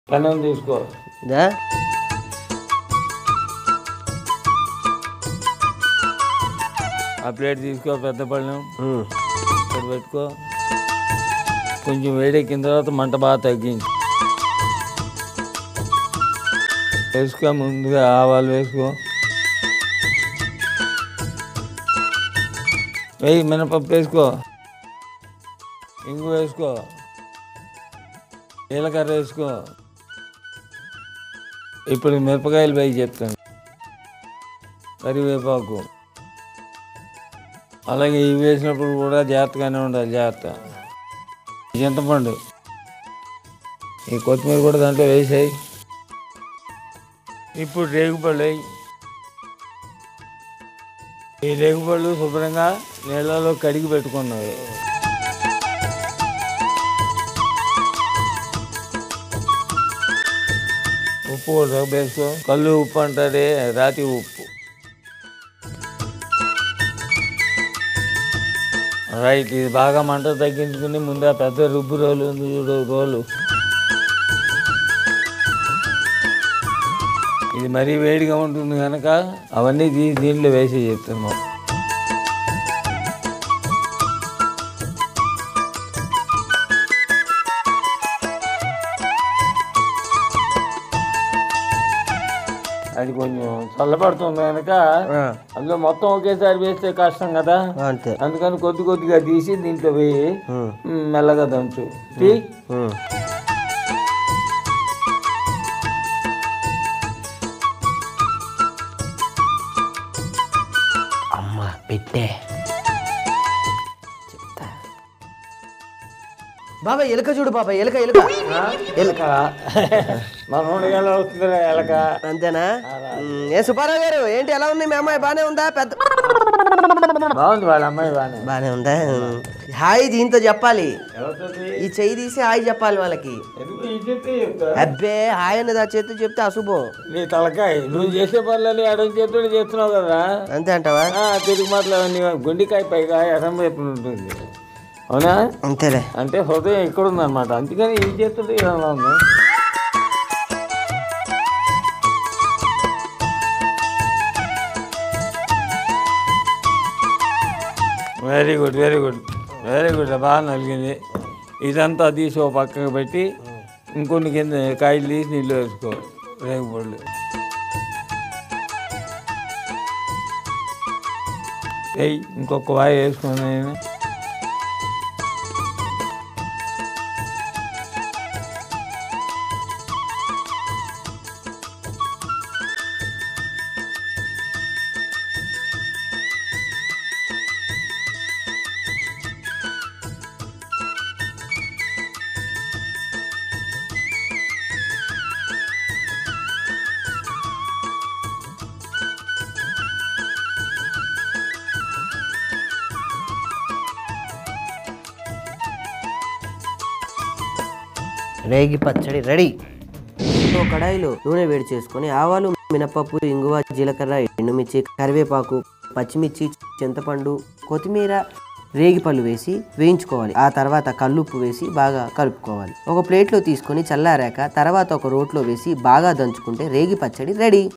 పెనం తీసుకో ఇదా ఆ ప్లేట్ తీసుకో పెద్ద పళ్ళెం ఉమ్. ఇక్కడ పెట్టుకో కొంచెం వేడెక్కిన తర్వాత మంట బాగా తగ్గించు వేసుకో ముందుగా ఆవాలు వేసుకో వేయి మినపప్పు వేసుకో ఇంగు వేసుకో జీలకర్ర వేసుకో ఇప్పుడు మిరపకాయలు వేయి చెప్తాను కరివేపాకు అలాగే ఇవి వేసినప్పుడు కూడా జాగ్రత్తగానే ఉండాలి జాగ్రత్త ఈ చింతపండు ఈ కొత్తిమీర కూడా దాంట్లో వేసాయి ఇప్పుడు రేగుపళ్ళు వేయి ఈ రేగుపళ్ళు శుభ్రంగా నీళ్ళలో కడిగి పెట్టుకున్నవి ఉప్పు కూడా వేసుకో కళ్ళు ఉప్పు అంటారే రాతి ఉప్పు రైట్ ఇది బాగా మంట తగ్గించుకుని ముందు ఆ పెద్ద రుబ్బు రోలు ఉంది చూడు రోలు ఇది మరీ వేడిగా ఉంటుంది కనుక అవన్నీ దీ దీంట్లో వేసి చెప్తున్నాం అది కొంచెం చల్లబడుతుంది కనుక ఆ, అందులో మొత్తం ఒకేసారి వేస్తే కష్టం కదా అంతే అందుకని కొద్ది కొద్దిగా తీసి దీంట్లో వేయి ఉమ్, మ్, మెల్లగా దంచు తీ ఉమ్. అమ్మ పెట్టే చెప్తా బాబా ఎలుక చూడు బాబా ఎలుక ఎలుక ఎలక మనోడు ఎలా వస్తుందిరా ఎలక అంతేనా ఉమ్, ఏ సుబ్బారావు గారు ఏంటి ఎలా ఉంది మీ అమ్మాయి బానే ఉందా పెద్ద బాగుంది వాళ్ళ అమ్మాయి బాగానే బానే ఉందా ఉమ్. హాయ్ దీంతో చెప్పాలి ఎవరితోటి? ఈ చెయ్యి తీసి హాయ్ చెప్పాలి వాళ్ళకి ఎందుకు ఈ చెప్తే చెప్తా అబ్బే హాయ్ అనేది ఆ చేతి చెప్తే అశుభం నీ తలకాయ నువ్వు చేసే పనులని ఎడం చేతుడు చేస్తున్నావు కదా అంతే అంటావా ఆ, తిరిగి మాటలు గుండెకాయ పైగా ఎడం వైపున ఉంటుంది అవునా అంతేలే అంటే హృదయం ఇక్కడ ఉందన్నమాట అందుకని ఈ చేతుడు ఇలా ఉంది very good very good very good బాగా నలిగింది ఇదంతా తీసి ఓ పక్కకు పెట్టి ఇంకొన్ని కింద కాయలు తీసి నీళ్ళు వేసుకో రేగుపళ్ళు వేయి ఇంకొక వాయి వేసుకుని నేను రేగి పచ్చడి రెడీ ఇంకో కడాయిలో నూనె వేడి చేసుకొని ఆవాలు మినపప్పు ఇంగువ జీలకర్ర ఎండుమిర్చి కరివేపాకు పచ్చిమిర్చి చింతపండు కొత్తిమీర రేగిపళ్ళు వేసి వేయించుకోవాలి ఆ తర్వాత కల్లుప్పు వేసి బాగా కలుపుకోవాలి ఒక ప్లేట్లో తీసుకొని చల్లారాక తర్వాత ఒక రోట్లో వేసి బాగా దంచుకుంటే రేగి పచ్చడి రెడీ